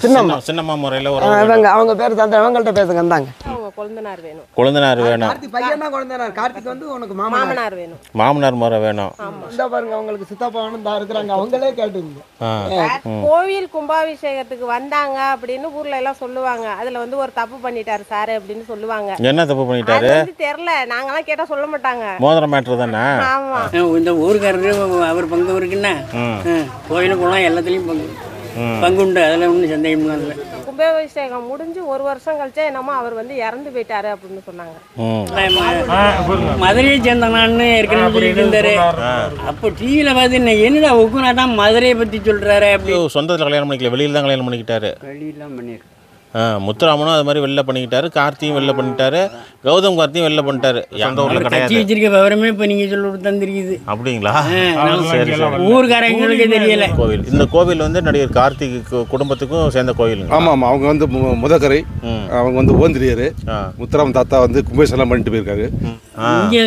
சின்னம்மா சின்னம்மா முறையில் ஒரு ஆ, இவங்க அவங்க பேர் தந்த அவங்கள்ட்ட பேசுங்க இந்தாங்க அவங்க கொழுந்தனார் வேணும் கொழுந்தனார் வேணும் கார்த்திக் பையன் தான் குழந்தைனார் கார்த்திக் வந்து உனக்கு மாமா மாமனார் வேணும் மாமனார் முறை வேணும் இந்த பாருங்க அவங்களுக்கு சித்தப்பா வேணும் தான் இருக்கிறாங்க அவங்களே கேட்டுங்க ஆ கோவில் கும்பாபிஷேகத்துக்கு வந்தாங்க அப்படின்னு ஊர்ல எல்லாம் சொல்லுவாங்க அதுல வந்து ஒரு தப்பு பண்ணிட்டாரு சார் அப்படின்னு சொல்லுவாங்க என்ன தப்பு பண்ணிட்டாரு அது வந்து தெரியல நாங்கெல்லாம் கேட்டா சொல்ல மாட்டாங்க மோதிரம் மேட்ரு தானே ஆமா இந்த ஊருக்காரரு அவர் பங்கு இருக்குன்னா கோயிலுக்கு போனால் எல்லாத்துலேயும் பங்கு பங்கு உண்டு அதில் ஒன்றும் சந்தேகம் இல்லை கும்பாபிஷேகம் முடிஞ்சு ஒரு வருஷம் கழிச்சா என்னமோ அவர் வந்து இறந்து போயிட்டாரு அப்படின்னு சொன்னாங்க ம் மதுரையை சேர்ந்தனான்னு ஏற்கனவே சொல்லிட்டு இருந்தாரு அப்போ டிவியில் பார்த்து என்ன என்னடா ஒக்குனாட்டா மதுரையை பற்றி சொல்கிறாரு அப்படி சொந்தத்தில் கல்யாணம் பண்ணிக்கல வெளியில் தான் கல்யாணம் பண்ணிக்கிட்டாரு வெளியெல்லாம் பண்ணியிருக்கு ஆ முத்துராமனும் அது மாதிரி வெளில பண்ணிக்கிட்டாரு கார்த்தியும் வெளில பண்ணிட்டாரு கௌதம் கார்த்தியும் வெளில பண்ணிட்டாரு எந்த ஊரில் கட்சி கிடையாது வச்சிருக்க விவரமே இப்போ நீங்கள் சொல்ல தந்திருக்குது அப்படிங்களா நம்ம சரி சரி ஊருக்காரங்களுக்கே தெரியல கோவில் இந்த கோவில் வந்து நடிகர் கார்த்திக் கு- குடும்பத்துக்கும் சேர்ந்த கோவிலுங்க ஆமாம் ஆமாம் அவங்க வந்து மு- முதக்கரை ம். அவங்க வந்து ஓந்திரியர் ஆ முத்துராம் தாத்தா வந்து கும்பேசெல்லாம் பண்ணிட்டு போயிருக்காரு ஆ இங்கே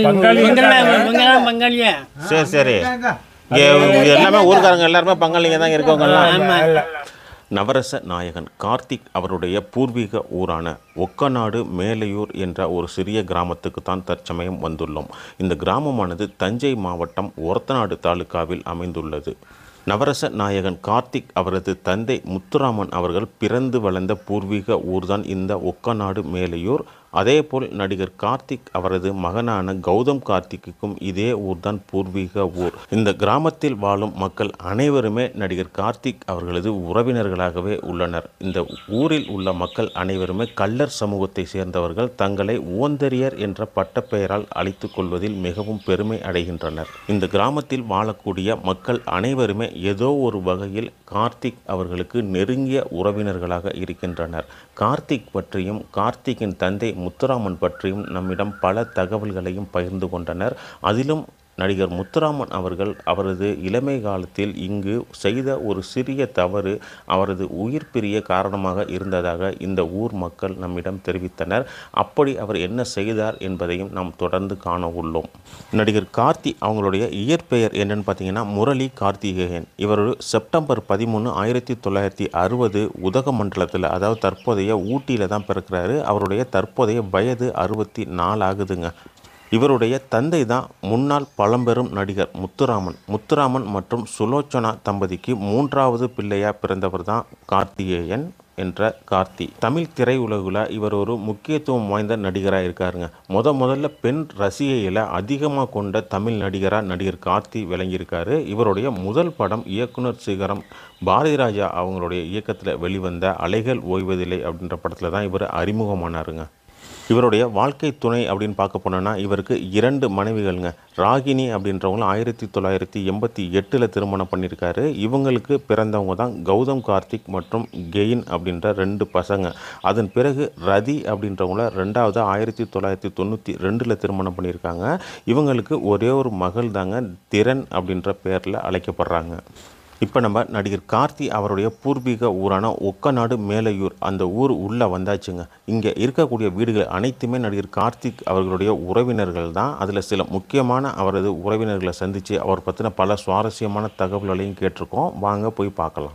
பங்காளி பங்காளியா சரி சரி இங்கே இங்க எல்லாமே ஊர்க்காரங்க எல்லாருமே பங்காளிங்க தான் இருக்கவங்கலாம் நவரச நாயகன் கார்த்திக் அவருடைய பூர்வீக ஊரான ஒக்கநாடு மேலையூர் என்ற ஒரு சிறிய கிராமத்துக்கு தான் தற்சமயம் வந்துள்ளோம் இந்த கிராமமானது தஞ்சை மாவட்டம் ஒரத்தநாடு தாலுகாவில் அமைந்துள்ளது நவரச நாயகன் கார்த்திக் அவரது தந்தை முத்துராமன் அவர்கள் பிறந்து வளர்ந்த பூர்வீக ஊர்தான் இந்த ஒக்கநாடு மேலையூர் அதேபோல் நடிகர் கார்த்திக் அவரது மகனான கௌதம் கார்த்திக்குக்கும் இதே ஊர்தான் பூர்வீக ஊர் இந்த கிராமத்தில் வாழும் மக்கள் அனைவருமே நடிகர் கார்த்திக் அவர்களது உறவினர்களாகவே உள்ளனர் இந்த ஊரில் உள்ள மக்கள் அனைவருமே கள்ளர் சமூகத்தை சேர்ந்தவர்கள் தங்களை ஓந்தரியர் என்ற பட்டப்பெயரால் அழைத்துக் கொள்வதில் மிகவும் பெருமை அடைகின்றனர் இந்த கிராமத்தில் வாழக்கூடிய மக்கள் அனைவருமே ஏதோ ஒரு வகையில் கார்த்திக் அவர்களுக்கு நெருங்கிய உறவினர்களாக இருக்கின்றனர் கார்த்திக் பற்றியும் கார்த்திக்கின் தந்தை முத்துராமன் பற்றியும் நம்மிடம் பல தகவல்களையும் பகிர்ந்து கொண்டனர் அதிலும் நடிகர் முத்துராமன் அவர்கள் அவரது இளமை காலத்தில் இங்கு செய்த ஒரு சிறிய தவறு அவரது உயிர் பிரிய காரணமாக இருந்ததாக இந்த ஊர் மக்கள் நம்மிடம் தெரிவித்தனர் அப்படி அவர் என்ன செய்தார் என்பதையும் நாம் தொடர்ந்து காண உள்ளோம் நடிகர் கார்த்தி அவங்களுடைய இயற்பெயர் என்னன்னு பார்த்தீங்கன்னா முரளி கார்த்திகேயன் இவர் ஒரு செப்டம்பர் பதிமூணு ஆயிரத்தி தொள்ளாயிரத்தி அறுபது உதகமண்டலத்தில் அதாவது தற்போதைய ஊட்டியில் தான் பிறக்கிறாரு அவருடைய தற்போதைய வயது அறுபத்தி நாலு ஆகுதுங்க இவருடைய தந்தை தான் முன்னாள் பழம்பெரும் நடிகர் முத்துராமன் முத்துராமன் மற்றும் சுலோச்சனா தம்பதிக்கு மூன்றாவது பிள்ளையாக பிறந்தவர் தான் கார்த்திகேயன் என்ற கார்த்தி தமிழ் திரையுலகில் இவர் ஒரு முக்கியத்துவம் வாய்ந்த நடிகராக இருக்காருங்க முத முதல்ல பெண் ரசிகையில் அதிகமாக கொண்ட தமிழ் நடிகராக நடிகர் கார்த்தி விளங்கியிருக்காரு இவருடைய முதல் படம் இயக்குனர் சிகரம் பாரதிராஜா அவங்களுடைய இயக்கத்தில் வெளிவந்த அலைகள் ஓய்வதில்லை அப்படின்ற படத்தில் தான் இவர் அறிமுகமானாருங்க இவருடைய வாழ்க்கை துணை அப்படின்னு பார்க்க போனோன்னா இவருக்கு இரண்டு மனைவிகள்ங்க ராகினி அப்படின்றவங்களும் ஆயிரத்தி தொள்ளாயிரத்தி எண்பத்தி எட்டில் திருமணம் பண்ணியிருக்காரு இவங்களுக்கு பிறந்தவங்க தான் கௌதம் கார்த்திக் மற்றும் கெயின் அப்படின்ற ரெண்டு பசங்க அதன் பிறகு ரதி அப்படின்றவங்கள ரெண்டாவது ஆயிரத்தி தொள்ளாயிரத்தி தொண்ணூற்றி ரெண்டில் திருமணம் பண்ணியிருக்காங்க இவங்களுக்கு ஒரே ஒரு மகள் தாங்க திறன் அப்படின்ற பேரில் அழைக்கப்படுறாங்க இப்போ நம்ம நடிகர் கார்த்தி அவருடைய பூர்வீக ஊரான ஒக்கநாடு மேலையூர் அந்த ஊர் உள்ளே வந்தாச்சுங்க இங்கே இருக்கக்கூடிய வீடுகள் அனைத்துமே நடிகர் கார்த்திக் அவர்களுடைய உறவினர்கள் தான் அதில் சில முக்கியமான அவரது உறவினர்களை சந்தித்து அவர் பற்றின பல சுவாரஸ்யமான தகவல்களையும் கேட்டிருக்கோம் வாங்க போய் பார்க்கலாம்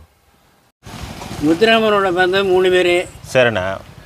முத்துராமனோட பிறந்த மூணு பேர் சரிண்ணா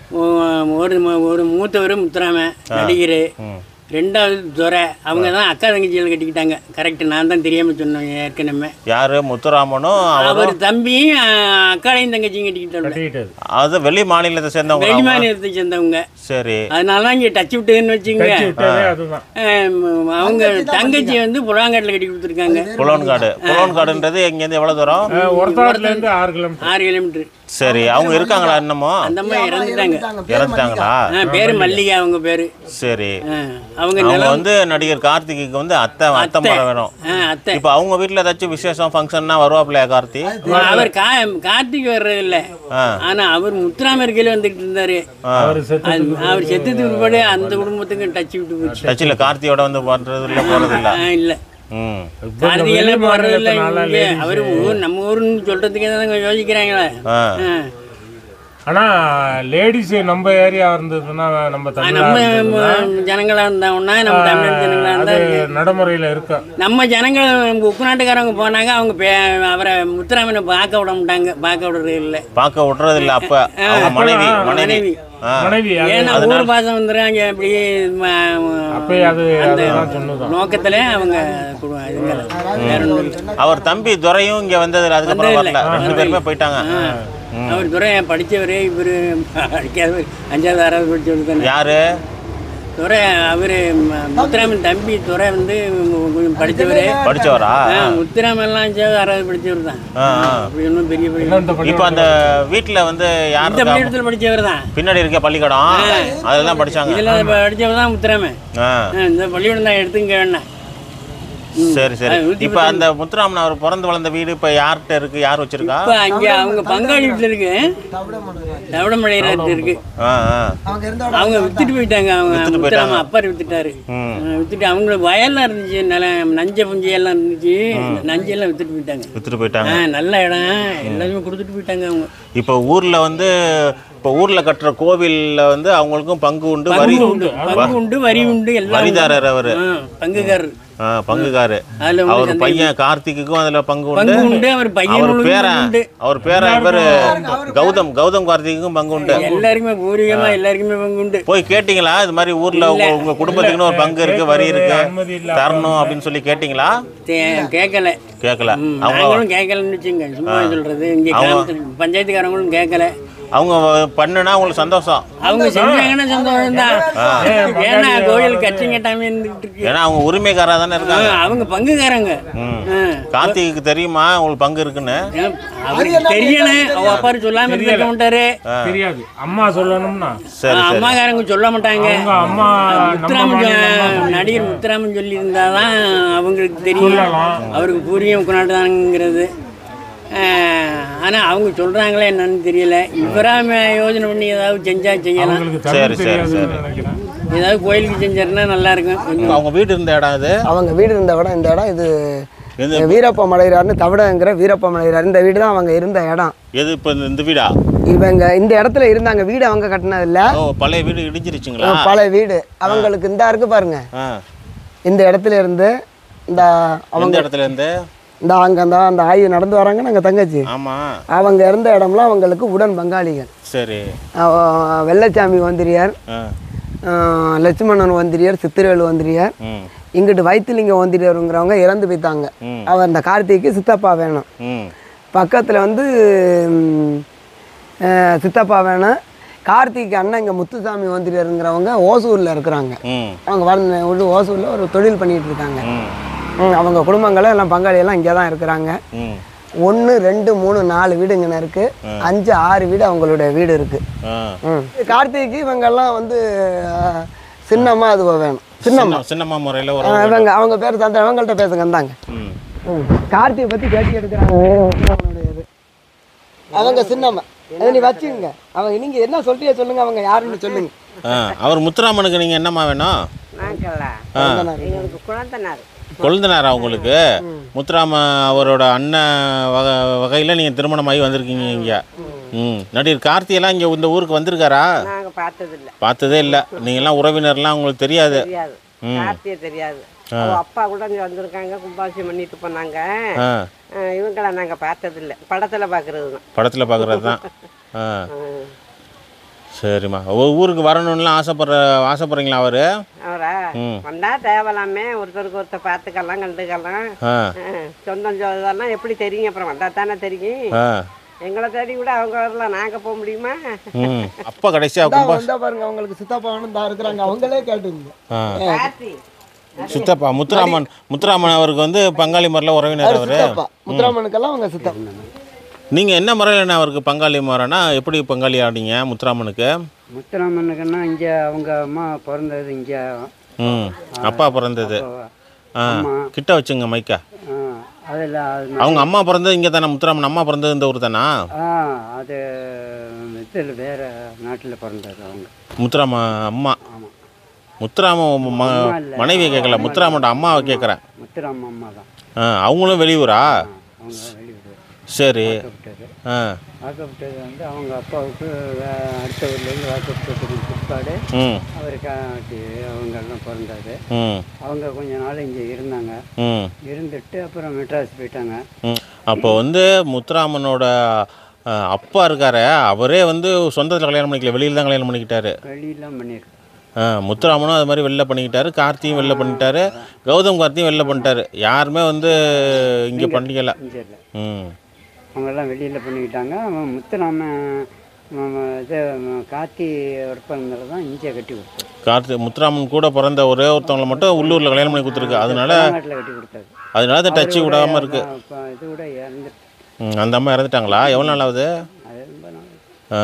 ஒரு ம- ஒரு மூத்தவர் முத்துராமன் நடிகர் ரெண்டாவது துரை அவங்க தான் அக்கா தங்கச்சியில் கட்டிக்கிட்டாங்க கரெக்ட் நான் தான் தெரியாமல் சொன்னேன் ஏற்கனவே யார் முத்துராமனும் அவர் அவரும் தம்பியும் அஹ், அக்காளையும் தங்கச்சியும் கட்டிக்கிட்டாங்க அது வெளி மாநிலத்தை சேர்ந்தவங்க வெளி அவங்க. மாநிலத்தை சேர்ந்தவங்க சரி அதனால தான் இங்கே டச் விட்டுதுன்னு வச்சுங்க அதுதான் அவங்க தங்கச்சி வந்து புலாங்காட்டில் கட்டி கொடுத்துருக்காங்க புலோன்காடு புலோன்காடுன்றது இங்கேருந்து எவ்வளோ தூரம் ஒருத்தவரத்துல இருந்து ஆறு கிலோமீட்டர் ஆறு கிலோமீட்டர் சரி அவங்க இருக்காங்களா இன்னமும் அந்த அம்மா இறந்துட்டாங்க இறந்துட்டாங்களா ஆ, பேரு மல்லிகா அவங்க பேரு சரி ஆ, அவங்க அவங்க நிலம் வந்து நடிகர் கார்த்திக்கு வந்து அத்தை அத்தை மரம் வேணும் ஆ, அத்தை இப்போ அவங்க வீட்டில் ஏதாச்சும் விசேஷம் ஃபங்க்ஷன்னா வருவாப்லையா கார்த்தி அவர் கா கார்த்திக் வர்றது இல்ல ஆ. ஆனா அவர் முத்துராம இருக்கையில வந்துட்டு இருந்தாரு அவரு செத்து அது- அவர் செத்ததுக்கு பிற்பாடு அந்த குடும்பத்துக்கு டச் விட்டு போச்சு டச்சில் கார்த்தியோட வந்து பண்ணுறது இல்லை போகிறது இல்லை ஆ, இல்ல ம் கார்த்திக் எல்லாம் போறது இல்ல வெளிமாநிலத்தினால இங்க. அவரு ஊர் நம்ம ஊருன்னு சொல்றதுக்கே தான் யோசிக்கிறாங்களே ஆ ஆ. ஆனா லேடிஸ் நம்ம ஏரியா இருந்ததுன்னா நம்ம தமிழ் நம்ம ஜனங்களா இருந்தோம்னா நம்ம தமிழ் ஜனங்களா அது இருந்தா நடைமுறையில இருக்கு நம்ம ஜனங்கள் உப்பு நாட்டுக்காரங்க போனாங்க அவங்க பே அவரை முத்துராமனை பார்க்க விட மாட்டாங்க பார்க்க விடுறது இல்லை பார்க்க விட்றது இல்ல அப்ப அவங்க மனைவி மனைவி மனைவி ஆ. மனைவி அது ஏன்னா ஊர் பாசம் வந்துடுறாங்க அப்படியே அப்பயே அது அதுதான் சொன்னதுதான் நோக்கத்துல அவங்க குடும்பம் இதுங்களை வேற ஒண்ணும் இல்லை. அவர் தம்பி துரையும் இங்க வந்தது அதுக்கப்புறம் வந்ததில்ல. வரல ரெண்டு பேருமே போயிட்டாங்க அவர் துறை படித்தவர் இவர் படிக்காதவர் அஞ்சாவது ஆறாவது படித்தவர் தானே யாரு துறை அவர் முத்துராமன் தம்பி துறை வந்து கொஞ்சம் படித்தவர் படிச்சவரா முத்துராமன்லாம் அஞ்சாவது ஆறாவது படித்தவர் தான் ஆ, ஆ. அப்படி ஒன்றும் பெரிய பெரிய இந்த பள்ளி இப்போ அந்த வீட்டுல வந்து யார் இந்த இருக்கா? பள்ளிக்கூடத்தில் படித்தவர் தான் பின்னாடி இருக்க பள்ளிக்கூடம் அதில் தான் படிச்சாங்க இதில் படித்தவர் தான் முத்துராமன் ஆ ஆ, இந்த பள்ளிக்கூடம் தான் எடுத்துங்க வேணேன் சரி சரி ஆ, நூத்தி இப்போ அந்த முத்துராமன் அவர் பிறந்து வளர்ந்த வீடு இப்போ யார்கிட்ட இருக்கு யார் வச்சிருக்கா இப்போ அங்கே அவங்க பங்காளி வீட்டில் இருக்கு தவிடமலையில் இருக்கு ஆ ஆ அவங்க இருந்த அவங்க வித்துட்டு போயிட்டாங்க அவங்க வித்துட்டு முத்துராம அப்பா வித்துட்டாரு ம். ஆ, வித்துட்டு அவங்களுக்கு வயல்லாம் இருந்துச்சு நல்ல நஞ்ச புஞ்சை எல்லாம் இருந்துச்சு நஞ்செல்லாம் வித்துட்டு போயிட்டாங்க வித்துட்டு போயிட்டாங்க ஆ நல்ல இடம் எல்லாருமே கொடுத்துட்டு போயிட்டாங்க அவங்க இப்போ ஊர்ல வந்து இப்போ ஊர்ல கட்டுற கோவில்ல வந்து அவங்களுக்கும் பங்கு உண்டு வரி பங்கு உண்டு பங்கு உண்டு வரி உண்டு எல்லாம் உண்டு. வரிதாரர் அவரு ஆ, பங்குக்காரர் ஆ, பங்குகாரு அதுல அவர் உங்களுக்கு பையன் கார்த்திக்குக்கும் அதுல பங்கு உண்டு பங்கு உண்டு அவர் பையன் அவர் உண்டு பேரன் உண்டு அவர் பேரன் இவரு கௌதம் கௌதம் கார்த்திக்குக்கும் பங்கு உண்டு எல்லாருக்குமே பூர்வீகமா எல்லாருக்குமே பங்கு உண்டு போய் கேட்டிங்களா இது மாதிரி ஊர்ல உங்க உங்க குடும்பத்துக்குன்னு ஒரு பங்கு இருக்கு வரி இருக்கு அனுமதி இல்ல தரணும் அப்படின்னு சொல்லி கேட்டிங்களா தே- கேட்கல கேட்கல ம், அவங்க நாங்களும் கேட்கலன்னு வச்சுங்க சும்மா சொல்றது இங்க கிராமத்து பஞ்சாயத்துக்காரங்களும் கேட்கல அவங்க பண்ணுனா உங்களுக்கு சந்தோஷம் அவங்க செஞ்சாங்கன்னா சந்தோஷம் தான் ஏன்னா கோயில் கட்சி கட்டாம இருந்துகிட்டு இருக்கு ஏன்னா அவங்க உரிமைக்காரா தானே ஆ, இருக்காங்க அவங்க பங்குக்காரங்க ம். ஆ. கார்த்திக்கு தெரியுமா உங்களுக்கு பங்கு இருக்குன்னு ஏன்னா, அவருக்கு தெரியல அவ அப்பாரு சொல்லாம இருந்திருக்க மாட்டாரு தெரியாது அம்மா சொல்லணும்னா சரி சரி அம்மாக்காரங்க சொல்ல மாட்டாங்க அவங்க அம்மா நம்ம முத்துராமன் மாநிலம் சொ- நடிகர் முத்துராமன் சொல்லி இருந்தாதான் அவங்களுக்கு தெரியும் சொல்லலாம். அவருக்கு பூரியம் கொண்டாடுதாங்கிறது ஆனால் அவங்க சொல்கிறாங்களே என்னன்னு தெரியல இவரா ம- யோசனை பண்ணி ஏதாவது செஞ்சா செய்யலாம் அவங்களுக்கு சரி, தமிழ் சரி, தெரியாதுன்னு சரி. நினைக்கிறேன் ஏதாவது கோயிலுக்கு செஞ்சாருன்னா நல்லா இருக்கும் கொஞ்சம் அவங்க வீடு இருந்த இடம் இது அவங்க வீடு இருந்த இடம் இந்த இடம் இது எது? வீரப்ப மலையார்னு தவிடங்கிற வீரப்ப மலையார் இந்த வீடு தான் அவங்க இருந்த இடம் எது இப்போ இந்த- இந்த வீடா இவங்க இந்த இடத்துல இருந்தாங்க வீடு அவங்க கட்டினது இல்ல ஓ பழைய வீடு இடிஞ்சிருச்சுங்களா பழைய வீடு அவங்களுக்கு இந்த இருக்கு பாருங்க ஆ இந்த இடத்துல இருந்து இந்த அவங்க எந்த இடத்துல இருந்து இந்த அங்க அந்த அந்த ஆய்வு நடந்து வராங்க நாங்க தங்கச்சி ஆமா அவங்க இருந்த இடம்லாம் அவங்களுக்கு உடன் பங்காளிகள் சரி அவ- வெள்ளச்சாமி வந்திரியார் ஆ ஆஹ் லட்சுமணன் வந்திரியார் சித்திரவேல் வந்திரியார் ம் இங்கிட்டு வைத்திலிங்க வந்திரியாருங்கிறவங்க இறந்து போயிட்டாங்க ம். அவர் இந்த கார்த்திக்கு சித்தப்பா வேணும் ம் பக்கத்தில் வந்து ம், அஹ், சித்தப்பா வேணும் கார்த்திக் அண்ணன் இங்கே முத்துசாமி வந்திரியாருங்கிறவங்க ஓசூரில் இருக்கிறாங்க ம் அவங்க வளர்ந்த உள்ள ஓசூரில் ஒரு தொழில் பண்ணிட்டு இருக்காங்க ம் ம், அவங்க குடும்பங்களும் எல்லாம் பங்காளி எல்லாம் இங்கே தான் இருக்கிறாங்க ம் ஒன்று ரெண்டு மூணு நாலு வீடுங்கன்னு இருக்கு அஞ்சு ஆறு வீடு அவங்களுடைய வீடு இருக்கு ஆ ம் கார்த்திக்கு இவங்கெல்லாம் வந்து அஹ், சின்னம்மா அது வேணும் சின்னம்மா சின்ன- சின்னம்மா முறையில் ஒரு அஹ், இவங்க அவங்க பேர் தந்த இவங்கள்ட்ட பேசுங்க இந்தாங்க ம் ம் கார்த்திகை பற்றி பேட்டி எடுக்கிறாங்க அவனுடையது அவங்க சின்னம்மா அதை நீ வச்சுங்க அவங்க நீங்கள் என்ன சொல்றியோ சொல்லுங்க அவங்க யாருன்னு சொல்லுங்க ஆ அவர் முத்துராமனுக்கு நீங்கள் என்னம்மா வேணும் நாங்கள்ல ஆ எங்களுக்கு குழந்தனார் கொழுந்தனாரா உங்களுக்கு முத்துராம அவரோட அண்ணன் வகை வகையில் நீங்கள் திருமணமாகி வந்திருக்கீங்க இங்கே ம் நடிகர் கார்த்தியெல்லாம் இங்கே இந்த ஊருக்கு வந்திருக்காரா நாங்கள் பார்த்ததில்ல பார்த்ததே இல்லை நீங்கள்லாம் உறவினர்லாம் உங்களுக்கு தெரியாது தெரியாது கார்த்தியை தெரியாது அவ அப்பா கூட இங்கே வந்திருக்காங்க கும்பாபிஷேகம் பண்ணிட்டு போனாங்க ஆ அஹ் இவங்கள நாங்கள் பார்த்ததில்ல படத்தில் பார்க்குறது தான் படத்தில் பார்க்குறது தான் ஆ சரிம்மா ஒ- ஊருக்கு வரணும்லாம் ஆசைப்படுற ஆசைப்படுறீங்களா அவர் அவரா ம். வந்தா தேவலாமே ஒருத்தருக்கு ஒருத்தர் பார்த்துக்கலாம் கண்டுக்கலாம் ஆ அஹ் சொந்தம் இதெல்லாம் எப்படி தெரியும் அப்புறம் வந்தா தானே தெரியும் ஆ எங்களை தேடி கூட அவங்க வரலாம் நாங்கள் போக முடியுமா ம் அப்பா கடைசியாக இந்தா கும்பா வந்தா பாருங்க அவங்களுக்கு சித்தப்பாவனும் தான் இருக்கிறாங்க அவங்களே கேட்டுங்க ஆ கார்த்தி சித்தப்பா முத்துராமன் முத்துராமன் அவருக்கு வந்து பங்காளி முறையில் உறவினர் அவர் சித்தப்பா முத்துராமனுக்கெல்லாம் அவங்க சித்தப்பா நீங்கள் என்ன முறையில் என்ன அவருக்கு பங்காளி முறைனா எப்படி பங்காளி ஆடிங்க முத்துராமனுக்கு முத்துராமனுக்குன்னா இங்கே அவங்க அம்மா பிறந்தது இங்கே ம் அப்பா பிறந்தது ஆ கிட்ட வச்சுங்க மைக்கா அதில் அது அவங்க அம்மா பிறந்தது இங்கே தானே முத்துராமன் அம்மா பிறந்தது இந்த ஊர் தானா ஆ அது இதில் வேறு நாட்டில் பிறந்தது அவங்க முத்துராம அம்மா முத்துராம ம மனைவியை கேட்கல முத்துராமோட அம்மாவை கேட்குறேன் முத்துராம அம்மா தான் ஆ அவங்களும் வெளியூரா அவங்க வெளியூர் சரி விட்டாரு ஆ வாக்கப்பட்டது வந்து அவங்க அப்பாவுக்கு வே- அடுத்த ஊர்லேருந்து வாக்கப்பட்டதுக்கு பிற்பாடு ம் அவர் காட்டி அவங்கெல்லாம் பிறந்தாரு ம் அவங்க கொஞ்ச நாள் இங்கே இருந்தாங்க ம் இருந்துட்டு அப்புறம் மெட்ராஸ் போயிட்டாங்க ம் அப்போ வந்து முத்துராமனோட அஹ், அப்பா இருக்காரே அவரே வந்து சொந்தத்தில் கல்யாணம் பண்ணிக்கல வெளியில் தான் கல்யாணம் பண்ணிக்கிட்டாரு வெளியெல்லாம் பண்ணியிருக்காங்க ஆ, முத்துராமனும் அது மாதிரி வெளில பண்ணிக்கிட்டாரு கார்த்தியும் வெளில பண்ணிட்டாரு கௌதம் கார்த்தியும் வெளில பண்ணிட்டாரு யாருமே வந்து இங்கே பண்ணிக்கல இங்கே இல்லை ம் அவங்கெல்லாம் வெளியில் பண்ணிக்கிட்டாங்க அவன் முத்துராம அவன் இது அவன் கார்த்தி ஒர்க் பண்ணதில் தான் இங்கே கட்டி கொடுத்தாரு கார்த்தி முத்துராமன் கூட பிறந்த ஒரே ஒருத்தவங்களை மட்டும் உள்ளூரில் கல்யாணம் பண்ணி கொடுத்துருக்கு அதனால தமிழ்நாட்டில் கட்டி கொடுத்தாரு அதனால தான் டச்சு விடாமல் இருக்கு இப்போ இது கூட இறந்துட்டு ம், அந்த அம்மா இறந்துட்டாங்களா எவ்வளோ நாள் ஆகுது அது ரொம்ப நாள் ஆ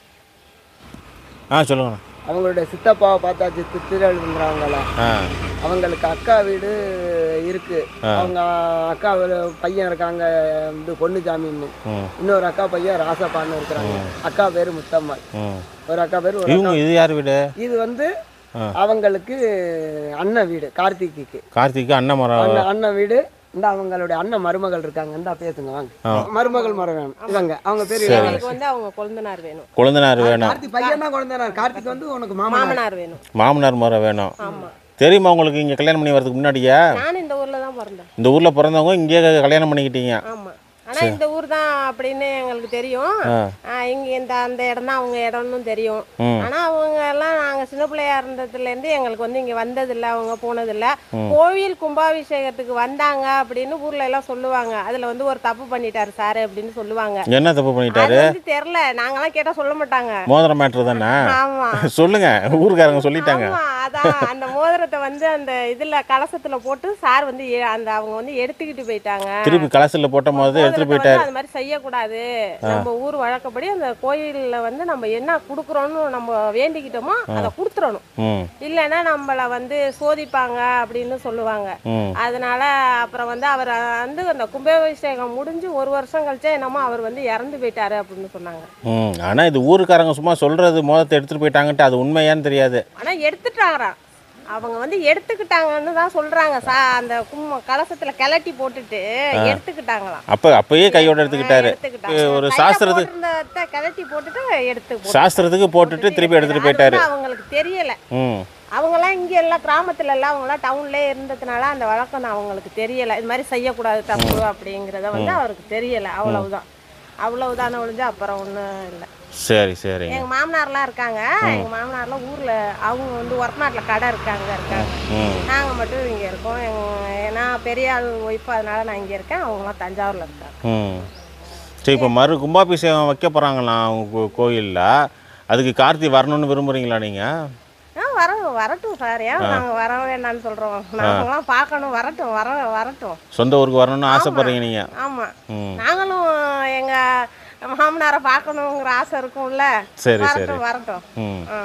ஆ சொல்லுங்கண்ணா அவங்களுடைய சித்தப்பாவை பார்த்தாச்சு திருவள்ளுங்கிறவங்கள ஆ அவங்களுக்கு அக்கா வீடு இருக்கு அவங்க அக்கா ஒரு பையன் இருக்காங்க வந்து பொண்ணுசாமின்னு ம் இன்னொரு அக்கா பையன் ராசப்பான்னு இருக்கிறாங்க அக்கா பேரு முத்தம்மாள் ம் ஒரு அக்கா பேரு ஒரு இவங்க இது யார் வீடு இது வந்து அவங்களுக்கு அண்ணன் வீடு கார்த்திக்கு கார்த்திக்கு அண்ணன் மரம் அண்ணன் அண்ணன் வீடு இந்த அவங்களுடைய அண்ணன் மருமகள் இருக்காங்க இந்த பேசுங்க வாங்க மருமகள் மரம் வேணும் இவங்க அவங்க பேரு எங்களுக்கு வந்து அவங்க கொழுந்தனார் வேணும் குழந்தனார் வேணும் கார்த்திக் பையன் தான் குழந்தைனார் கார்த்திக் வந்து உனக்கு மாமா மாமனார் வேணும் மாமனார் மரம் வேணும் ஆமா தெரியுமா உங்களுக்கு இங்கே கல்யாணம் பண்ணி வரதுக்கு முன்னாடியே நான் இந்த ஊர்ல தான் பிறந்தேன் இந்த ஊரில் பிறந்தவங்க இங்கே கல்யாணம் பண்ணிக்கிட்டீங்க ஆமா ஆனா இந்த ஊர் தான் அப்படின்னு எங்களுக்கு தெரியும் ஆ, இங்க இந்த அந்த இடம் தான் அவங்க இடம்னு தெரியும் ம். ஆனா அவங்க எல்லாம் நாங்க சின்ன பிள்ளையா இருந்ததுல இருந்து எங்களுக்கு வந்து இங்க வந்ததில்ல அவங்க போனதில்ல கோவில் கும்பாபிஷேகத்துக்கு வந்தாங்க அப்படின்னு ஊர்ல எல்லாம் சொல்லுவாங்க அதுல வந்து ஒரு தப்பு பண்ணிட்டாரு சாரு அப்படின்னு சொல்லுவாங்க என்ன தப்பு அது பண்ணிட்டாரு வந்து தெரியல நாங்கெல்லாம் கேட்டா சொல்ல மாட்டாங்க மோதிரம் மேட்ரு தானே ஆமா சொல்லுங்க ஊருக்காரங்க சொல்லிட்டாங்க ஆமா அதான் அந்த மோதிரத்தை வந்து அந்த இதுல கலசத்துல போட்டு சார் வந்து எ- அந்த அவங்க வந்து எடுத்துக்கிட்டு போயிட்டாங்க திருப்பி கலசில் போட்ட போது எடுத்துட்டு மோதிரத்தை போயிட்டாரு வந்து அது மாதிரி செய்யக்கூடாது நம்ம ஊர் வழக்கப்படி அந்த கோயில்ல வந்து நம்ம என்ன குடுக்குறோம்னு நம்ம வேண்டிக்கிட்டோமோ அதை கொடுத்துறணும் ம் இல்லைன்னா நம்மள வந்து சோதிப்பாங்க அப்படின்னு சொல்லுவாங்க ம் அதனால அப்புறம் வந்து அவர் வந்து அந்த கும்பாபிஷேகம் முடிஞ்சு ஒரு வருஷம் கழிச்சா என்னமோ அவர் வந்து இறந்து போயிட்டாரு அப்படின்னு சொன்னாங்க ம் ஆனால் இது ஊருக்காரங்க சும்மா சொல்கிறது மோதத்தை எடுத்துகிட்டு போயிட்டாங்கன்ட்டு அது உண்மையான்னு தெரியாது ஆனா எடுத்துட்டாங்கறான் அவங்க வந்து எடுத்துக்கிட்டாங்கன்னு தான் சொல்றாங்க சா அந்த கும்ம கலசத்துல கிளட்டி போட்டுட்டு எடுத்துக்கிட்டாங்களாம் அப்போ அப்பயே கையோட எடுத்துக்கிட்டாரு எடுத்துக்கிட்டாங்க. ஒரு கையில சாஸ்திரத்துக்கு போட்டிருந்தத கிளட்டி போட்டுட்டு எடுத்து போட்டு- சாஸ்திரத்துக்கு போட்டுட்டு திருப்பி எடுத்துகிட்டு போயிட்டாரு அது வந்து அவங்களுக்கு தெரியல ம் அவங்கெல்லாம் இங்க எல்லாம் கிராமத்துல எல்லாம் அவங்கெல்லாம் டவுன்லயே இருந்ததுனால அந்த வழக்கம் அவங்களுக்கு தெரியல இது மாதிரி செய்யக்கூடாது தப்பு அப்படிங்கறத வந்து அவருக்கு தெரியல அவ்வளவுதான் அவ்வளவுதானே ஒழிஞ்சு அப்புறம் ஒண்ணும் இல்லை சரி சரிங்க எங்க மாமனார்லாம் இருக்காங்க எங்க மாமனார்லாம் ஊர்ல அவங்க வந்து ஒர்க்நாட்ல கடை இருக்காங்க இருக்காங்க ம் நாங்க மட்டும் இங்க இருக்கோம் எங்க நான் பெரிய ஆள் ஒய்ஃப் அதனால நான் இங்க இருக்கேன் அவங்கலாம் தஞ்சாவூர்ல இருக்காங்க ம் சரி இப்போ மறு கும்பாபிஷேகம் வைக்க போகிறாங்களா அவங்க கோயிலில் அதுக்கு கார்த்தி வரணும்னு விரும்புகிறீங்களா நீங்கள் ஆ வர வரட்டும் சார் ஏன் நாங்க வர வேண்டாம்னு சொல்றோம் நாங்களாம் பார்க்கணும் வரட்டும் வர வரட்டும் சொந்த ஊருக்கு வரணும்னு ஆசைப்படுறீங்க நீங்கள் ஆமா ம் நாங்களும் எங்க மாமனாரை பார்க்கணுங்கிற ஆசை இருக்கும்ல சரி, வரட்டும் வரட்டும் ம் ஆ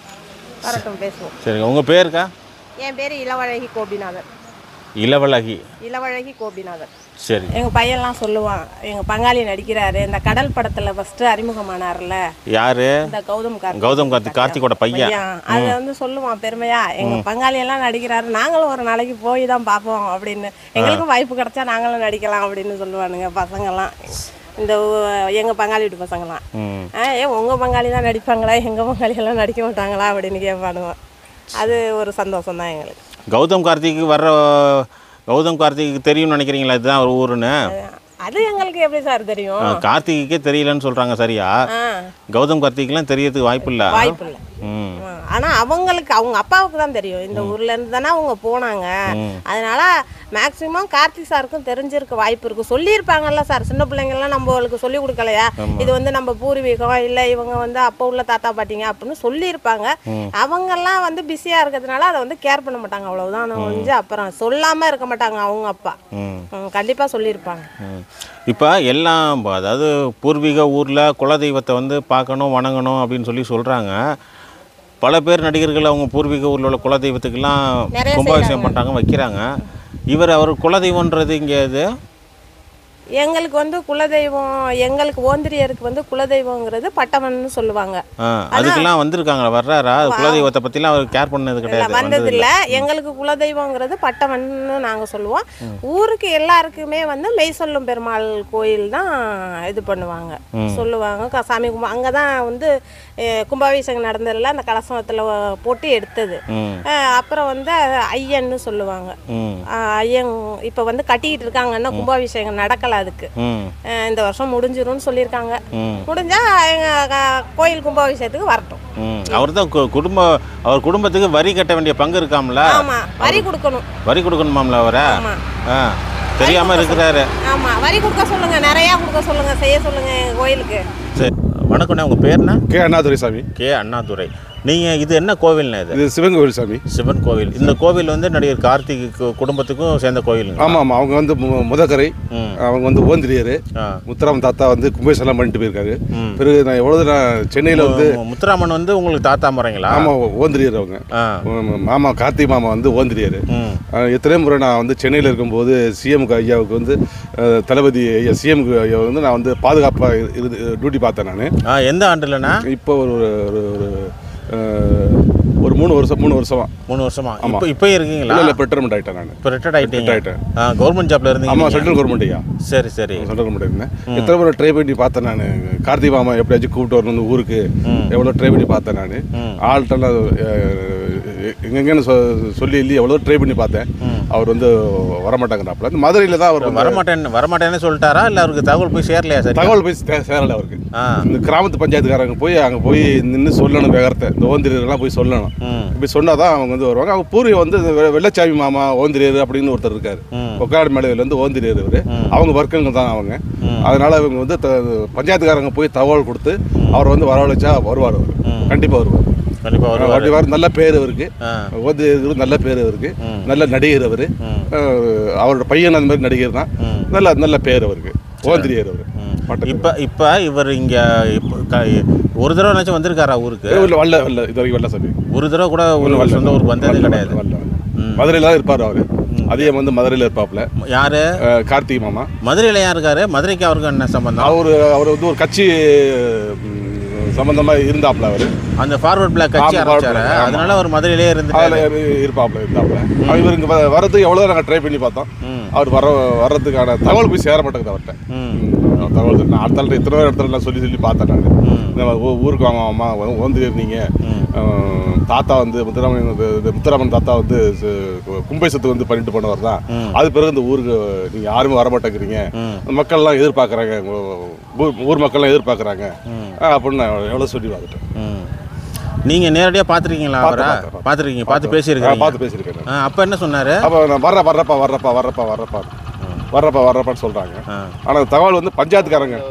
வரட்டும் பேசுவோம் சரி உங்கள் பேருக்கா என் பேர் இளவழகி கோபிநாதன் இளவழகி இளவழகி கோபிநாதன் சரி எங்க பையன்லாம் சொல்லுவான் எங்க பங்காளி நடிக்கிறாரு இந்த கடல் படத்துல ஃபர்ஸ்ட் அறிமுகமானார்ல யாரு இந்த கௌதம் கார்த்திக் கௌதம் கார்த்திக் கார்த்திகோட பையன் பையன் அது வந்து சொல்லுவான் பெருமையா எங்க பங்காளி எல்லாம் நடிக்கிறாரு நாங்களும் ஒரு நாளைக்கு போய் தான் பார்ப்போம் அப்படின்னு எங்களுக்கும் வாய்ப்பு கிடைச்சா நாங்களும் நடிக்கலாம் அப்படின்னு சொல்லுவானுங்க பசங்கெல்லாம் இந்த ஊ- எங்க பங்காளி வீட்டு பசங்களாம் ம் ஆ, ஏன் உங்க பங்காளி தான் நடிப்பாங்களா எங்க பங்காளி எல்லாம் நடிக்க மாட்டாங்களா அப்படின்னு கேட்பானுங்க அது ஒரு சந்தோஷம் தான் எங்களுக்கு கௌதம் கார்த்திக்கு வர்ற கௌதம் கார்த்திக்கு தெரியும்னு நினைக்கிறீங்களா இதுதான் ஒரு ஊருன்னு அது எங்களுக்கு எப்படி சார் தெரியும் ஆ, கார்த்திக்குக்கே தெரியலன்னு சொல்கிறாங்க சரியா ஆ கௌதம் கார்த்திக்லாம் தெரியறதுக்கு வாய்ப்பு இல்லை வாய்ப்பு இல்லை ம் ஆனா அவங்களுக்கு அவங்க அப்பாவுக்கு தான் தெரியும் இந்த ஊர்ல இருந்து தானே அவங்க போனாங்க அதனால மேக்சிமம் கார்த்திக் சாருக்கும் தெரிஞ்சிருக்க வாய்ப்பு இருக்கு சொல்லியிருப்பாங்கல்ல சார் சின்ன பிள்ளைங்கள்லாம் நம்மளுக்கு சொல்லி கொடுக்கலையா இது வந்து நம்ம பூர்வீகம் இல்ல இவங்க வந்து அப்போ உள்ள தாத்தா பாட்டிங்க அப்படின்னு சொல்லியிருப்பாங்க அவங்கெல்லாம் வந்து பிஸியா இருக்கிறதுனால அதை வந்து கேர் பண்ண மாட்டாங்க அவ்வளவுதான் ஒழிஞ்சு அப்புறம் சொல்லாம இருக்க மாட்டாங்க அவங்க அப்பா ம் ம், கண்டிப்பா சொல்லியிருப்பாங்க இப்போ எல்லாம் இப்போ அதாவது பூர்வீக ஊரில் குலதெய்வத்தை வந்து பார்க்கணும் வணங்கணும் அப்படின்னு சொல்லி சொல்கிறாங்க பல பேர் நடிகர்கள் அவங்க பூர்வீக ஊரில் உள்ள குலதெய்வத்துக்கெல்லாம் நிறைய கும்பாபிஷேகம் பண்ணுறாங்க வைக்கிறாங்க இவர் அவர் குலதெய்வன்றது இங்கே இது எங்களுக்கு வந்து குலதெய்வம் எங்களுக்கு ஓந்திரியருக்கு வந்து குலதெய்வங்கிறது பட்டவன்னு சொல்லுவாங்க ஆ, அதுக்கெல்லாம் வந்திருக்காங்களா வர்றாரா குலதெய்வத்தை பற்றிலாம் அவர் கேர் பண்ணது இல்ல, கிடையாது வந்ததில்ல எங்களுக்கு குலதெய்வங்கிறது பட்டவன்னு நாங்க சொல்லுவோம் ஊருக்கு எல்லாருக்குமே வந்து மெய் சொல்லும் பெருமாள் கோயில் தான் இது பண்ணுவாங்க சொல்லுவாங்க க- சாமி கும்பா அங்கே தான் வந்து அஹ், கும்பாபிஷேகம் நடந்ததில்ல அந்த கலசத்தில் போட்டு எடுத்தது ம் அஹ், அப்புறம் வந்து ஐயன்னு சொல்லுவாங்க ம் அஹ், ஐயன் இப்போ வந்து கட்டிக்கிட்டு இருக்காங்கன்னா கும்பாபிஷேகம் நடக்கல அதுக்கு ம் அஹ், இந்த வருஷம் முடிஞ்சிரும்னு சொல்லியிருக்காங்க ம் முடிஞ்சா எங்க க- கோயில் கும்பாபிஷேகத்துக்கு வரட்டும் ம் அவர் தான் குடும்ப அவர் குடும்பத்துக்கு வரி கட்ட வேண்டிய பங்கு இருக்காம்ல ஆமா வரி கொடுக்கணும் வரி கொடுக்கணுமாம்ல அவரை ஆமா ஆ தெரியாமல் இருக்கிறாரு ஆமா வரி கொடுக்க சொல்லுங்க நிறைய கொடுக்க சொல்லுங்க செய்ய சொல்லுங்க எங்க கோயிலுக்கு சரி வணக்கண்ணே உங்கள் பேர்னா கே அண்ணாதுரை சாமி கே அண்ணாதுரை நீங்கள் இது என்ன கோவில்ண்ணே இது இது சிவன் கோவில் சாமி சிவன் கோவில் இந்த கோவில் வந்து நடிகர் கார்த்திக் கு- குடும்பத்துக்கும் சேர்ந்த கோவிலுங்க ஆமாம் ஆமாம் அவங்க வந்து மு- முதக்கரை ம். அவங்க வந்து ஓந்திரியர் ஆ முத்துராமன் தாத்தா வந்து கும்பேசெல்லாம் பண்ணிட்டு போயிருக்காரு ம். பிறகு நான் எவ்வளோ நான் சென்னையில் வந்து மு- முத்துராமன் வந்து உங்களுக்கு தாத்தா முறைங்களா ஆமாம் ஓந்திரியர் அவங்க ஆ உம், மாமா கார்த்திக் மாமா வந்து ஓந்திரியர் ம் எத்தனை முறை நான் வந்து சென்னையில் இருக்கும்போது சிஎம்க்கு ஐயாவுக்கு வந்து அஹ், தளபதி ஐயா சிஎம்க்கு ஐயா வந்து நான் வந்து பாதுகாப்பாக இருந்து டியூட்டி பார்த்தேன் நான் ஆ எந்த ஆண்டுலண்ணா இப்போ ஒரு ஒரு ஒரு அஹ், ஒரு மூணு வருஷம் மூணு வருஷமா மூணு வருஷமா ஆமா. இப்போ இப்போ இருக்கீங்களா இல்லை இல்லை பெட்டர்மெண்ட் ஆகிட்டேன் நான் இப்போ ரிட்டையர்ட் ஆகிட்டீங்க ஆயிட்டேன். ஆ கவர்மெண்ட் ஜாப்ல இருந்தீங்க ஆமாம் நீங்க? சென்ட்ரல் கவர்மெண்ட் ஐயா சரி சரி சென்ட்ரல் கவர்மெண்ட் இருந்தேன் எத்தனை முறை ட்ரை பண்ணி பார்த்தேன் நான் கார்த்திக் மாமா எப்படியாச்சும் கூப்பிட்டு வரணும் இந்த ஊருக்கு ம். எவ்வளோ ட்ரை பண்ணி பார்த்தேன் நான் ம். ஆள்கிட்டலாம் எங்கெங்கன்னு சொ சொல்லி இல்லி எவ்வளோ ட்ரை பண்ணி பார்த்தேன் ம். அவர் வந்து வரமாட்டாங்கறாப்புல இந்த மதுரையில் தான் அவர் வந்து வரமாட்டேன் வரமாட்டேன்னு சொல்லிட்டாரா இல்லை அவருக்கு தகவல் போய் சேரலையா சரி தகவல் போய் சே- சேரல அவருக்கு ஆ இந்த கிராமத்து பஞ்சாயத்துக்காரங்க போய் அங்கே போய் நின்று சொல்லணும் வேகரத்தை இந்த ஓந்திரியர்லாம் போய் சொல்லணும் ம் இப்படி சொன்னால் தான் அவங்க வந்து வருவாங்க அவங்க பூர்வீகம் வந்து இந்த வெ- வெள்ளச்சாமி மாமா ஓந்திரியர் அப்படின்னு ஒருத்தர் இருக்கார் ம். ஒக்காடு மேலையிலேருந்து ஓந்திரியர் அவர் ம். அவங்க வர்க்கங்க தான் அவங்க ம். அதனால அவங்க வந்து த- பஞ்சாயத்துக்காரங்க போய் தகவல் கொடுத்து அவரை வந்து வரவழைச்சா வருவார் அவர் ம். கண்டிப்பாக வருவார் கண்டிப்பாக வருவார் அப்படி வர நல்ல பேர் அவருக்கு ஆ ஓந்திரியர் நல்ல பேர் அவருக்கு ம். நல்ல நடிகர் அவர் ம் அவரோட பையன் அந்த மாதிரி நடிகர் தான் ம் நல்ல நல்ல பேர் அவருக்கு ஓந்திரியர் அவர் ம். பட்டத்துல. இப்போ இப்போ இவர் இங்கே ஒரு தடவை நினச்சி வந்திருக்காரா ஊருக்கு இல்ல வரல வரல இது வரைக்கும் வரல சாமி ஒரு தடவை கூட ஒரு வரல. சொந்த ஊருக்கு வந்ததே வரல, கிடையாது வரல, வரல. ம். மதுரையில் தான் இருப்பார் அவர் அதிகம் வந்து மதுரையில் இருப்பாப்புல யாரு அஹ், கார்த்திக் மாமா மதுரையில் யார் இருக்காரு மதுரைக்கு அவருக்கு என்ன சம்பந்தம் அவர் அவர் வந்து ஒரு கட்சி ம், சம்பந்தமா இருந்தாப்புல அவர் அந்த ஃபார்வர்ட் பிளாக் கட்சி ஆமா, forward ஆரம்பிச்சாரு black, ஆமா. அதனால அவர் மதுரையிலே அதில் இருந்துட்டாரு இருப்பாப்புல இருந்தாப்புல அவர் இவருக்கு வ- வர்றதுக்கு எவ்வளோ நாங்கள் ட்ரை பண்ணி பார்த்தோம் ம் அவர் வர வர்றதுக்கான தகவல் போய் சேர மாட்டேங்குது அவர்கிட்ட ம் ம், தகவல் நான் அடுத்த ஆள்கிட்ட இத்தனை இடத்துல நான் சொல்லி சொல்லி பார்த்தேன் நான் ம். இந்த மாதிரி ஊ- ஊருக்கு வாங்க அம்மா வந்து இருந்தீங்க ம். அஹ், தாத்தா வந்து முத்துராமன் இது- இது முத்துராமன் தாத்தா வந்து சு- கும்பேசத்து வந்து பண்ணிட்டு போனவர் தான் ம். அது பிறகு இந்த ஊருக்கு நீங்கள் யாருமே வர மாட்டேங்கிறீங்க ம். மக்கள்லாம் எதிர்பார்க்குறாங்க ஊர் ஊர் மக்கள்லாம் எதிர்பார்க்குறாங்க ம். அப்படின்னு நான் எவ்வளோ சொல்லி பார்த்துட்டேன் ம் நீங்கள் நேரடியாக பார்த்துருக்கீங்களா பார்த்தேன், அவரை பார்த்தேன், பார்த்தேன். பார்த்துருக்கீங்க பார்த்து ஆ, பேசியிருக்கீங்க பார்த்து பேசியிருக்கேன் ஆ அப்போ என்ன சொன்னார் அப்போ நான் வர்ற வர்றப்பா வர்றப்பா வர்றப்பா வர்றப்பா வர்றப்பா வர்றப்பான்னு சொல்கிறாங்க ஆ ஆனால் தகவல் வந்து பஞ்சாயத்துக்காரங்க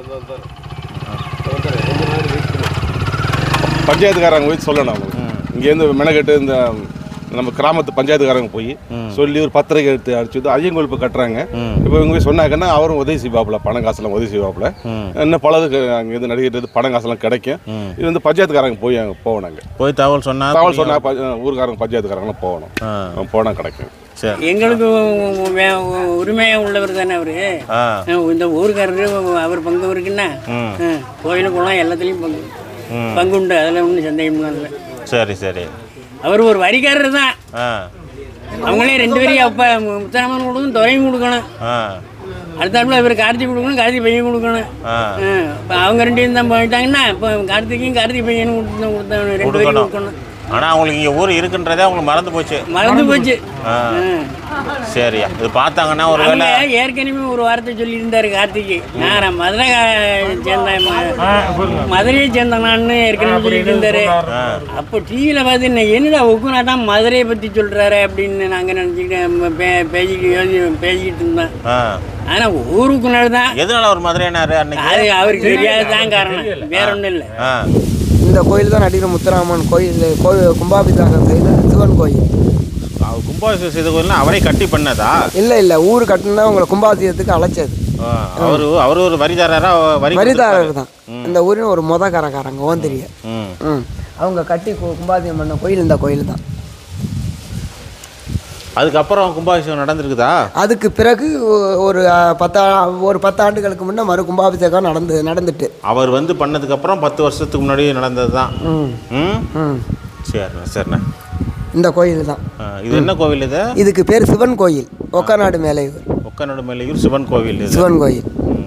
பஞ்சாயத்துக்காரங்க போய் சொல்லணும் அவங்க இங்கேருந்து மெனக்கெட்டு இந்த நம்ம கிராமத்து பஞ்சாயத்துக்காரங்க போய் சொல்லி ஒரு பத்திரிக்கை எடுத்து அடிச்சு வந்து ஐயங்கோல் இப்போ கட்டுறாங்க ம். இப்போ இவங்க போய் சொன்னாங்கன்னா அவரும் உதவி செய்வாப்புல பணம் காசுலாம் உதவி செய்வாப்புல ம் இன்னும் பலதுக்கு அங்கேருந்து நடிகர் பணம் காசுலாம் கிடைக்கும் ம் இது வந்து பஞ்சாயத்துக்காரங்க போய் அங்கே போகணுங்க போய் தகவல் சொன்னா தகவல் சொன்னால் ப- ஊருக்காரங்க பஞ்சாயத்துக்காரங்களும் போகணும் ஆ போனால் கிடைக்கும் சரி எங்களுக்கு வே- உரிமையாக உள்ளவர் தானே அவர் ஆ இந்த ஊருக்காரரு அவர் பங்கு இருக்குன்னா ம் கோயில் குளம் எல்லாத்துலேயும் பங்கு ம் பங்கு உண்டு அதில் ஒன்றும் சந்தேகம்லாம் இல்லை சரி சரி அவர் ஒரு வரிக்காரர் தான் ஆ அவங்களே ரெண்டு பேரையும் அப்போ முத்தராமன் கொடுக்கணும் துறையும் கொடுக்கணும் ஆ அடுத்தாப்புல இவர் கார்த்திக் கொடுக்கணும் கார்த்திக் பையன் கொடுக்கணும் ஆ இப்போ அவங்க ரெண்டு பேரும் தான் போயிட்டாங்கன்னா இப்போ கார்த்திகையும் கார்த்திக் பையனும் கொடுத்து கொடுத்தவங்க ரெண்டு பேரும் கொடுக்கணும் கொடுக்கணும் ஆனால் அவங்களுக்கு இங்கே ஊர் இருக்குன்றதே அவங்களுக்கு மறந்து போச்சு மறந்து போச்சு ஆ ம். சரியா இது பார்த்தாங்கன்னா ஒரு அவங்க வேளை ஏற்கனவே ஒரு வார்த்தை சொல்லியிருந்தாரு கார்த்திக் நான் மதுரை சேர்ந்தேன் ம- மதுரையை சேர்ந்தனான்னு ஏற்கனவே சொல்லிட்டு இருந்தாரு அப்போ டிவியில் பார்த்து என்ன என்னடா ஒக்குனா தான் மதுரையை பற்றி சொல்கிறாரு அப்படின்னு நாங்கள் நினச்சிக்கிட்டு பே பேசிக்கிட்டு யோசி பேசிக்கிட்டு இருந்தோம் ஆ ஆனால் ஊருக்குனால தான் எதனால ஒரு மதுரையனாரு அன்னைக்கு அது அவருக்கு தெரியாததான் காரணம் வேற ஒன்றும் இல்லை ஆ இந்த கோயில் தான் நடிகர் முத்துராமன் கோயில் கோயில் கும்பாபிஷேகம் செய்த சிவன் கோயில் அவர் கும்பாபிஷேகம் செய்த கோயில்னா அவரே கட்டி பண்ணதா இல்லை இல்லை ஊர் கட்டினா உங்களை கும்பாபிஷேகத்துக்கு அழைச்சது ஆ, அவரு அவர் ஒரு வரிதாரரா வரி வரிதாரர் தான் இந்த ஊரின் ஒரு முத கரக்காரங்க ஓந்திரிய ம் ம் அவங்க கட்டி கு- கும்பாபிஷேகம் பண்ண கோயில் இந்த கோயில் தான் அதுக்கப்புறம் கும்பாபிஷேகம் நடந்திருக்குதா அதுக்கு பிறகு ஒ- ஒரு அஹ், பத்தா ஒரு பத்து ஆண்டுகளுக்கு முன்னே மறு கும்பாபிஷேகம் நடந்து நடந்துட்டு அவர் வந்து பண்ணதுக்கப்புறம் பத்து வருஷத்துக்கு முன்னாடி நடந்தது தான் ம் ம் ம் சரிண்ணா சரிண்ணா இந்த கோயில் தான் ஆ, இது என்ன கோவில் இது இதுக்கு பேர் சிவன் கோயில் ஒக்கநாடு மேலையூர் ஒக்கநாடு மேலையூர் சிவன் கோவில் இது சிவன் கோயில்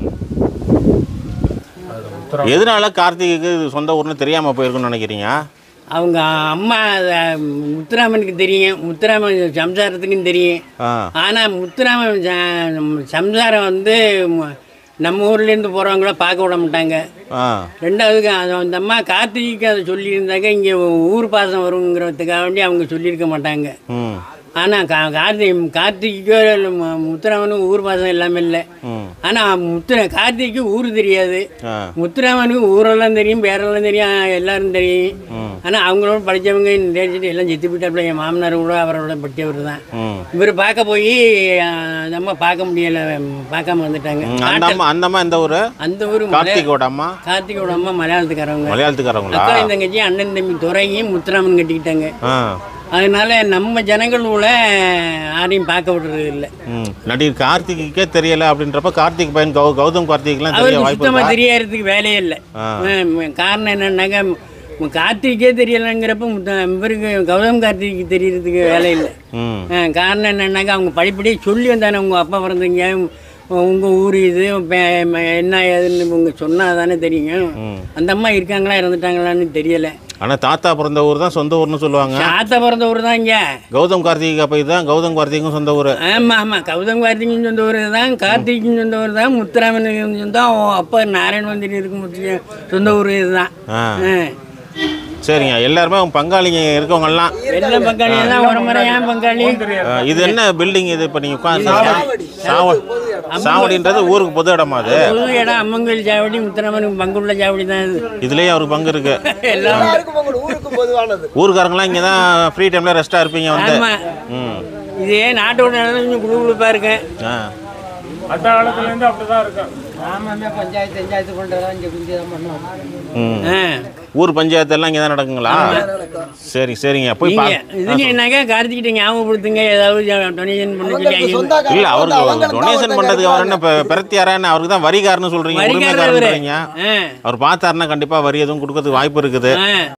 எதனால கார்த்திகைக்கு இது சொந்த ஊர்னு தெரியாமல் போயிருக்குன்னு நினைக்கிறீங்க அவங்க அம்மா அஹ், முத்துராமனுக்கு தெரியும் முத்துராமன் சம்சாரத்துக்கும் தெரியும் ஆ ஆனால் முத்துராமன் ச- சம்சாரம் வந்து ம- நம்ம ஊர்லேருந்து போகிறவங்கள பார்க்க விட மாட்டாங்க ஆ ரெண்டாவதுக்கு அது அந்த அம்மா கார்த்திகைக்கு அதை சொல்லியிருந்தாக்க இங்கே ஊர் பாசம் வருங்கிறதுக்காக வேண்டி அவங்க சொல்லியிருக்க மாட்டாங்க ம் ஆனால் கா கார்த்திகை கார்த்திகைக்கோ இல்லை மு- முத்துராமனுக்கு ஊர் பாசம் எல்லாமே இல்லை ம் ஆனால் முத்துர கார்த்திகைக்கு ஊர் தெரியாது ஆ முத்துராமனுக்கு ஊரெல்லாம் தெரியும் பேரெல்லாம் தெரியும் எல்லாரும் தெரியும் ம் ஆனால் அவங்களோட படித்தவங்க நேரிட்டு எல்லாம் செத்து போயிட்டாப்புல என் மாமனார் கூட அவரோட பட்டியவர் தான் ம் இவர் பார்க்க போய் அந்த அம்மா பார்க்க முடியலை பார்க்காம வந்துட்டாங்க ம், அந்த அம்மா அந்த அம்மா எந்த ஊர் அந்த ஊர் மலை கார்த்திகோட அம்மா கார்த்திகோட அம்மா மலையாளத்துக்காரவங்க மலையாளத்துக்காரவங்களா அக்கா தங்கச்சி அண்ணன் தம்பி துறையும் முத்துராமன் கட்டிக்கிட்டாங்க ஆ அதனால நம்ம ஜனங்களோட யாரையும் பார்க்க விடுறது இல்லை ம் நடிகர் கார்த்திகைக்கே தெரியல அப்படின்றப்ப கார்த்திக் பையன் கௌ கௌதம் கார்த்திக்லாம் தெரிய அவருக்கு வாய்ப்பு சுத்தமாக இருக்கா தெரியறதுக்கு வேலையே இல்லை ஆ. ம், காரணம் என்னன்னாக்க ம், கார்த்திகே தெரியலைங்கிறப்ப முத்த- இவருக்கு கௌதம் கார்த்திக்கு தெரியறதுக்கு வேலை இல்லை ம் ஆ, காரணம் என்னன்னாக்கா அவங்க படிப்படியே சொல்லி வந்தானே உங்கள் அப்பா பிறந்தீங்க உங்கள் ஊர் இது பே- ம- என்ன ஏதுன்னு உங்க சொன்னால் தானே தெரியும் அந்த அம்மா இருக்காங்களா இறந்துட்டாங்களான்னு தெரியலை ஆனா தாத்தா பிறந்த ஊர் தான் சொந்த ஊர்னு சொல்லுவாங்க சாத்தா பிறந்த ஊர் தான் இங்கே கௌதம் கார்த்திகை அப்போ இதுதான் கௌதம் கார்த்திக்கும் சொந்த ஊர் ஆமாம் ஆமாம் கௌதம் கார்த்திக்கும் சொந்த ஊர் தான் கார்த்திக்கும் சொந்த ஊர் தான் முத்துராமனுக்கும் சொந்தம் அவன் அப்பா நாராயண மந்திரி இருக்கும் முத்து சொந்த ஊர் இதுதான் ஆ ஆ. சரிங்க எல்லாருமே உங்க பங்காளிங்க இருக்கவங்கலாம் எல்லா பங்காளி எல்லாம் ஒரு முறை ஏன் பங்காளி ஆ, இது என்ன பில்டிங் இது இப்போ நீங்கள் உட்காந்து சாவடி சாவடின்றது ஊருக்கு பொது இடமா அது புது இடம் அம்மங்கோயில் சாவடி முத்துராமனுக்கு பங்குள்ள சாவடி தான் இது இதுலேயே அவருக்கு பங்கு இருக்கு எல்லாம் எல்லாருக்கும் உங்க ஊருக்கு பொதுவானது ஊருக்காரங்களாம் இங்கே தான் ஃப்ரீ டைமில் ரெஸ்ட்டாக இருப்பீங்க வந்து ஆமா ம் இதே நாட்டோட நிலம் கொஞ்சம் குழு குழுப்பாக இருக்கேன் ஆ அந்த காலத்துலேருந்து அப்படிதான் இருக்கும் ஆமாமே பஞ்சாயத்து பஞ்சாயத்து பண்ணுறதா இங்கே குஞ்சு தான் பண்ணுவோம் ம் ஆ ஊர் பஞ்சாயத்து எல்லாம் இங்கே தான் நடக்குங்களா சரி சரிங்க போய் பா நீங்க இதுக்கு என்னக்கா கார்த்திகிட்ட ஞாபகப்படுத்துங்க ஏதாவது டொனேஷன் பண்ண சொல்லி அவங்களுக்கு ஐநூறு சொந்தக்காரங்க இல்ல வந்து அவருக்கு அவங்களுக்கு தான் டொனேஷன் ஒருத்தங்க பண்றதுக்கு அவர் என்ன இருக்காங்க. பெ- பிரத்தியாரான்னு அவருக்கு தான் வரிகாரன்னு சொல்றீங்க வரிகாரர் இவரு. உரிமைக்காரன்றீங்க ஆ அவர் பார்த்தாருன்னா கண்டிப்பா வரி எதுவும் கொடுக்கறதுக்கு வாய்ப்பு இருக்குது ஆ